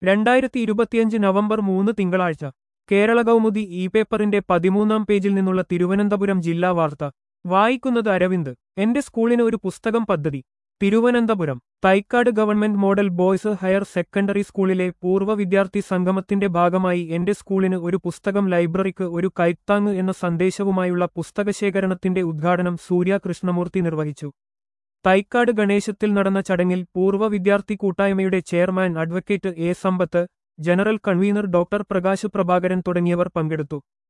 രണ്ടായിരത്തി ഇരുപത്തിയഞ്ച് നവംബർ മൂന്ന് തിങ്കളാഴ്ച കേരള കൗമുദി ഇ പേപ്പറിന്റെ പതിമൂന്നാം പേജിൽ നിന്നുള്ള തിരുവനന്തപുരം ജില്ലാ വാർത്ത വായിക്കുന്നത് അരവിന്ദ് എന്റെ സ്കൂളിന് ഒരു പുസ്തകം പദ്ധതി Thiruvananthapuram Thycaud government model boys higher secondary സ്കൂളിലെ പൂർവ്വ വിദ്യാർത്ഥി സംഗമത്തിന്റെ ഭാഗമായി എന്റെ സ്കൂളിന് ഒരു പുസ്തകം ലൈബ്രറിക്ക് ഒരു കൈത്താങ് എന്ന സന്ദേശവുമായുള്ള പുസ്തകശേഖരണത്തിന്റെ ഉദ്ഘാടനം സൂര്യ കൃഷ്ണമൂർത്തി നിർവഹിച്ചു തൈക്കാട് ഗണേശത്തിൽ നടന്ന ചടങ്ങിൽ പൂർവ്വ വിദ്യാർത്ഥി കൂട്ടായ്മയുടെ chairman advocate A Sampath general convener doctor Prakash Prabhakaran തുടങ്ങിയവർ പങ്കെടുത്തു